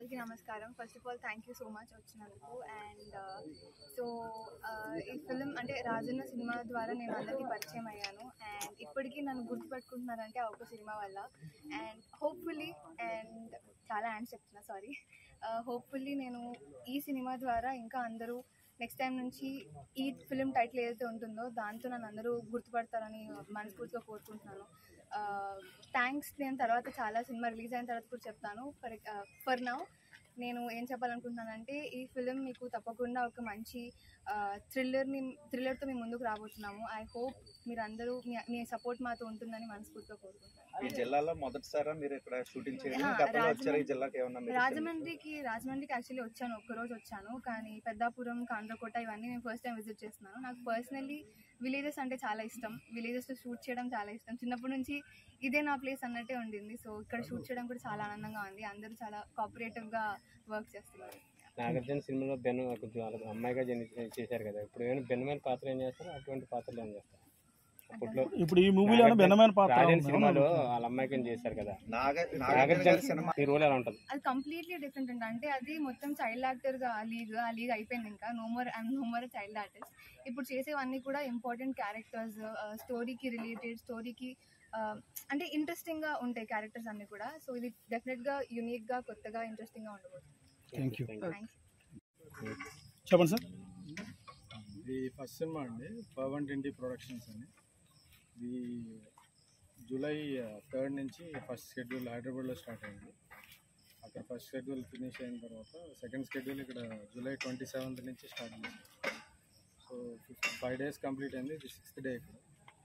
అందరికీ నమస్కారం first of all thank you so much వచ్చినందుకు అండ్ సో ఈ ఫిలిం అంటే రాజన్న సినిమా ద్వారా నేను అందరికీ పరిచయం అయ్యాను అండ్ ఇప్పటికీ నన్ను గుర్తుపెట్టుకుంటున్నారంటే ఆ ఒక సినిమా వల్ల అండ్ హోప్ఫుల్లీ అండ్ చాలా యాండ్స్ చెప్తున్నా సారీ హోప్ఫుల్లీ నేను ఈ సినిమా ద్వారా ఇంకా అందరూ నెక్స్ట్ టైం నుంచి ఈ ఫిలిం టైటిల్ ఏదైతే ఉంటుందో దాంతో నన్ను అందరూ గుర్తుపడతారని మనస్ఫూర్తిగా కోరుకుంటున్నాను థ్యాంక్స్ నేను తర్వాత చాలా సినిమా రిలీజ్ అయిన తర్వాత కూడా చెప్తాను ఫర్ ఫర్ నౌ నేను ఏం చెప్పాలనుకుంటున్నానంటే ఈ ఫిలిం మీకు తప్పకుండా ఒక మంచి థ్రిల్లర్ని థ్రిల్లర్తో మేము ముందుకు రాబోతున్నాము ఐ హోప్ మీరు అందరూ మీ మీ సపోర్ట్ మాతో ఉంటుందని మనస్ఫూర్తిగా కోరుకుంటున్నాను ఈ జిల్లాలో మొదటిసారా మీరు ఇక్కడ షూటింగ్ చేయడం ఆ, గతంలో రాజమండ్రి- వచ్చారా ఈ జిల్లాకి ఏమన్నా మీరు రాజమండ్రికి రాజమండ్రికి యాక్చువల్లీ వచ్చాను ఒక్కరోజు వచ్చాను కానీ పెద్దాపురం కాండ్రకోట ఇవన్నీ నేను ఫస్ట్ టైం విజిట్ చేస్తున్నాను నాకు పర్సనల్లీ విలేజెస్ అంటే చాలా ఇష్టం విలేజెస్లో షూట్ చేయడం చాలా ఇష్టం చిన్నప్పటి నుంచి ఇదే నా ప్లేస్ అన్నట్టే ఉండింది సో ఇక్కడ షూట్ చేయడం కూడా చాలా ఆనందంగా ఉంది అందరూ చాలా కోఆపరేటివ్గా వర్క్ చేస్తున్నారు నాగార్జున సినిమాలో బెన్ కొంచెం వాళ్ళ అమ్మాయిగా జని చేశారు కదా ఇప్పుడు ఏమైనా బెన్నమైన పాత్ర ఏం చేస్తారు అటువంటి పాత్రలు ఏం చేస్తారు అప్పట్లో ఇప్పుడు ఈ మూవీలో బెన్నమైన పాత్ర రాజన్ ఉంది. సినిమాలో వాళ్ళ అమ్మాయికి చేశారు కదా నాగ నాగార్జున నాగార్జున గారి సినిమా మీ రోల్ ఎలా ఉంటుంది అది కంప్లీట్లీ డిఫరెంట్ అండి అంటే అది మొత్తం చైల్డ్ యాక్టర్గా ఆ లీగ్ ఆ లీగ్ అయిపోయింది ఇంకా no more I'm no more child artist ఇప్పుడు చేసేవన్నీ కూడా ఇంపార్టెంట్ క్యారెక్టర్స్ స్టోరీకి రిలేటెడ్ స్టోరీకి అంటే ఇంట్రెస్టింగ్గా ఉంటాయి క్యారెక్టర్స్ అన్నీ కూడా సో ఇది డెఫినెట్గా యూనిక్గా కొత్తగా ఇంట్రెస్టింగ్గా ఉండబోతుంది థ్యాంక్ యూ థ్యాంక్ యూ చెప్పండి సార్ ఇది ఫస్ట్ సినిమా అండి పవన్ ఇండి ప్రొడక్షన్స్ అని ఇది జూలై థర్డ్ నుంచి ఫస్ట్ షెడ్యూల్ హైదరాబాద్లో స్టార్ట్ అయింది అక్కడ ఫస్ట్ షెడ్యూల్ ఫినిష్ అయిన తర్వాత సెకండ్ షెడ్యూల్ ఇక్కడ జూలై ట్వంటీ సెవెంత్ నుంచి స్టార్ట్ చేసాం సో ఫైవ్ డేస్ కంప్లీట్ అయింది ఇది సిక్స్త్ డే ఇక్కడ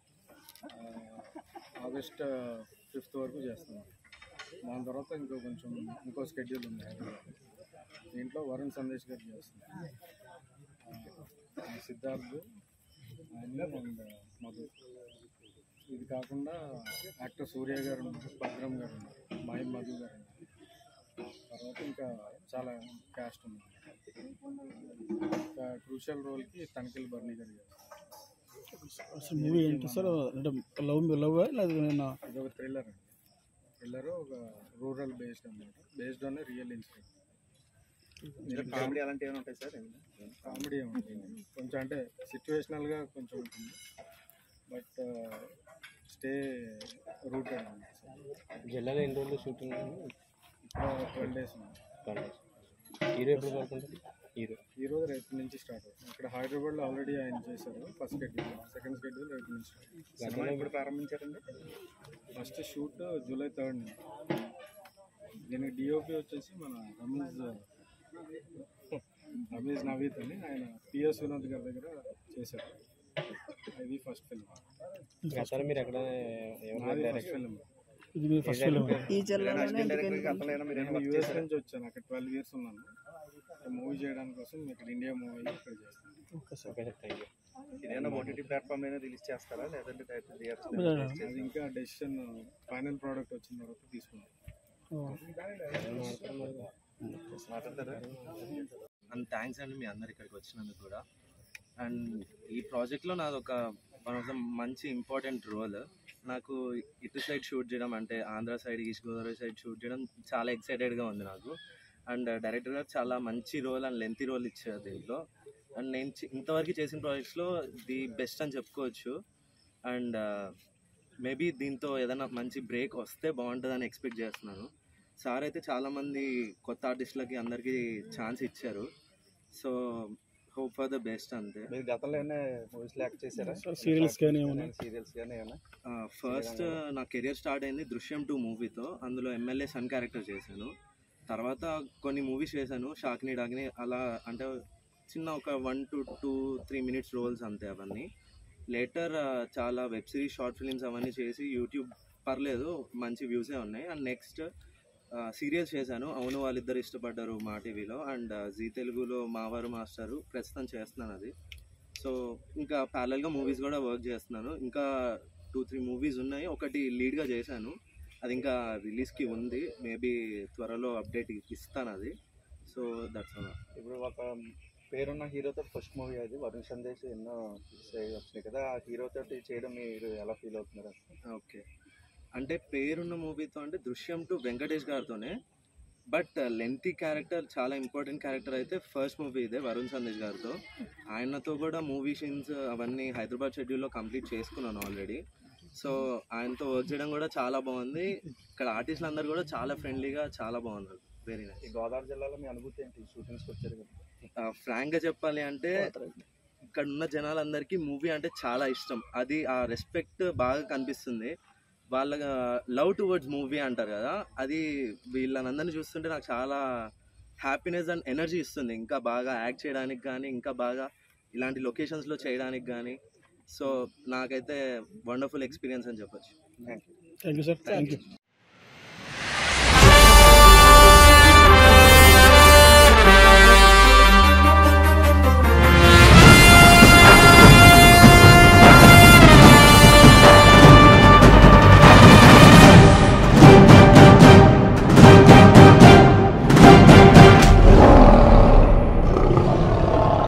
ఆగస్ట్ ఫిఫ్త్ వరకు చేస్తున్నాం దాని తర్వాత ఇంకో కొంచెం ఇంకో షెడ్యూల్ ఉంది హైదరాబాద్ దీంట్లో వరుణ్ సందేశ్ గారు చేస్తున్నారు ఆ, సిద్ధార్థ్ ఆయన అండ్ మధు ఇది కాకుండా యాక్టర్ సూర్య గారు ఉన్నారు భద్రం గారు ఉన్నారు మహి మధు గారు ఉన్నారు తర్వాత ఇంకా చాలా క్యాస్ట్ ఉంది ఇంకా క్రూషియల్ రోల్కి తనిఖీల్ బర్నీ గారు చేస్తారు అసలు మూవీ ఏంటి సార్ అంటే లవ్ లవ్ లేదా నేను ఇది ఒక థ్రిల్లర్ అండి థ్రిల్లర్ ఒక రూరల్ బేస్డ్ అన్నమాట based on real incident comedy అలాంటి ఏమైనా ఉంటాయి సార్ కామెడీ ఉంటుంది కొంచెం అంటే సిచ్యువేషనల్గా కొంచెం ఉంటుంది బట్ స్టే రూటెడ్ జిల్లాలో ఎన్ని రోజులు షూటింగ్ ఇప్పుడు ట్వెల్వ్ డేస్ ఉంది హీరో ఎప్పుడు వరకు ఉంటుంది హీరో ఈ రోజు రేపు నుంచి స్టార్ట్ అవుతుంది ఇక్కడ హైదరాబాద్లో ఆల్రెడీ ఆయన చేశారు ఫస్ట్ షెడ్యూల్ సెకండ్ షెడ్యూల్ రేపు నుంచి start. సినిమా ఇప్పుడు ప్రారంభించారండి ఫస్ట్ షూట్ జూలై థర్డ్ నుంచి దీనికి డిఓపి వచ్చేసి మన రమేష్ రమేష్ నవీత్ అని ఆయన పిఎస్ వినోద్ గారి దగ్గర చేశారు ఇది ఫస్ట్ ఫిల్మ్ గతంలో మీరు ఎక్కడ ఏమైనా నాది ఫస్ట్ డైరెక్షన్ ఫిల్మ్ ఇది మీ ఫస్ట్ ఫిల్మ్ డైరెక్టర్ గతంలో ఏమైనా మీరు ఏమైనా వర్క్ యూఎస్ చేశారా నుంచి వచ్చాను అక్కడ ట్వెల్వ్ ఇయర్స్ ఉన్నాను మూవీ చేయడానికి కోసం ఇక్కడ ఇండియా మూవీ ఇక్కడ చేస్తాను ఓకే సార్ థ్యాంక్ యూ ఇదేనా ఓటీటీ ప్లాట్ఫామ్ అయినా రిలీజ్ చేస్తారా లేదంటే డైరెక్ట్ అది ఇంకా డెసిషన్ ఫైనల్ ప్రోడక్ట్ వచ్చిన తర్వాత తీసుకుంటాం మాట్లాడతారా అండ్ థ్యాంక్స్ అండి మీ అందరు ఇక్కడికి వచ్చినందుకు కూడా అండ్ ఈ ప్రాజెక్ట్లో నాది ఒక వన్ ఆఫ్ ద మంచి ఇంపార్టెంట్ రోల్ నాకు ఇటు సైడ్ షూట్ చేయడం అంటే Andhra side east Godavari side shoot చేయడం చాలా ఎక్సైటెడ్గా ఉంది నాకు అండ్ డైరెక్టర్ గారు చాలా మంచి రోల్ అండ్ లెంతీ రోల్ ఇచ్చారు దీంట్లో అండ్ నేను చి- ఇంతవరకు చేసిన ప్రాజెక్ట్స్లో ది బెస్ట్ అని చెప్పుకోవచ్చు అండ్ మేబీ దీంతో ఏదైనా మంచి బ్రేక్ వస్తే బాగుంటుందని ఎక్స్పెక్ట్ చేస్తున్నాను సార్ అయితే చాలామంది కొత్త ఆర్టిస్టులకి అందరికీ ఛాన్స్ ఇచ్చారు so hope for the best అంతే మీరు గతంలో ఏమైనా మూవీస్ యాక్ట్ చేశారా సీరియల్స్ కానీ ఏమన్నా సీరియల్స్ కానీ ఏమైనా ఫస్ట్ నా కెరియర్ స్టార్ట్ అయింది దృశ్యం టూ మూవీతో అందులో ఎమ్మెల్యే సన్ క్యారెక్టర్ చేశాను తర్వాత కొన్ని మూవీస్ చేశాను షాక్ని డాగ్ని అలా అంటే చిన్న ఒక one to two three minutes roles అంతే అవన్నీ లేటర్ చాలా వెబ్ సిరీస్ షార్ట్ ఫిలిమ్స్ అవన్నీ చేసి యూట్యూబ్ పర్లేదు మంచి వ్యూసే ఉన్నాయి అండ్ నెక్స్ట్ సీరియల్స్ చేశాను అవును వాళ్ళిద్దరు ఇష్టపడ్డారు మా టీవీలో అండ్ జీ తెలుగులో మావారు మాస్టరు ప్రస్తుతం చేస్తున్నాను అది సో ఇంకా ప్యారల్గా మూవీస్ కూడా వర్క్ చేస్తున్నాను ఇంకా టూ త్రీ మూవీస్ ఉన్నాయి ఒకటి లీడ్గా చేశాను అది ఇంకా రిలీజ్కి ఉంది మేబీ త్వరలో అప్డేట్ ఇస్తాను అది సో దట్స్ ఆల్ ఇప్పుడు ఒక పేరున్న హీరోతో ఫస్ట్ మూవీ అది వరుణ్ సందేశ్ ఎన్నో hits అయ్యి వచ్చినాయి కదా ఆ హీరో తోటి చేయడం మీరు ఎలా ఫీల్ అవుతున్నారు ఓకే అంటే పేరున్న మూవీతో అంటే దృశ్యం టు వెంకటేష్ గారితోనే బట్ లెంతీ క్యారెక్టర్ చాలా ఇంపార్టెంట్ క్యారెక్టర్ అయితే ఫస్ట్ మూవీ ఇదే వరుణ్ సందేశ్ గారితో ఆయనతో కూడా మూవీ సీన్స్ అవన్నీ హైదరాబాద్ షెడ్యూల్లో కంప్లీట్ చేసుకున్నాను ఆల్రెడీ సో ఆయనతో వర్క్ చేయడం కూడా చాలా బాగుంది ఇక్కడ ఆర్టిస్టులు అందరు కూడా చాలా ఫ్రెండ్లీగా చాలా బాగున్నారు వెరీ నైస్ ఈ గోదావరి జిల్లాలో మీ అనుభూతి ఏంటి షూటింగ్స్కి వచ్చారు కదా ఫ్రాంక్గా చెప్పాలి అంటే ఇక్కడ ఉన్న జనాలందరికీ మూవీ అంటే చాలా ఇష్టం అది ఆ రెస్పెక్ట్ బాగా కనిపిస్తుంది వాళ్ళ లవ్ టువర్డ్స్ మూవీ అంటారు కదా అది వీళ్ళనందరినీ చూస్తుంటే నాకు చాలా హ్యాపీనెస్ అండ్ ఎనర్జీ ఇస్తుంది ఇంకా బాగా యాక్ట్ చేయడానికి కానీ ఇంకా బాగా ఇలాంటి లొకేషన్స్లో చేయడానికి కానీ సో నాకైతే వండర్ఫుల్ ఎక్స్పీరియన్స్ అని చెప్పొచ్చు thank you thank you sir thank you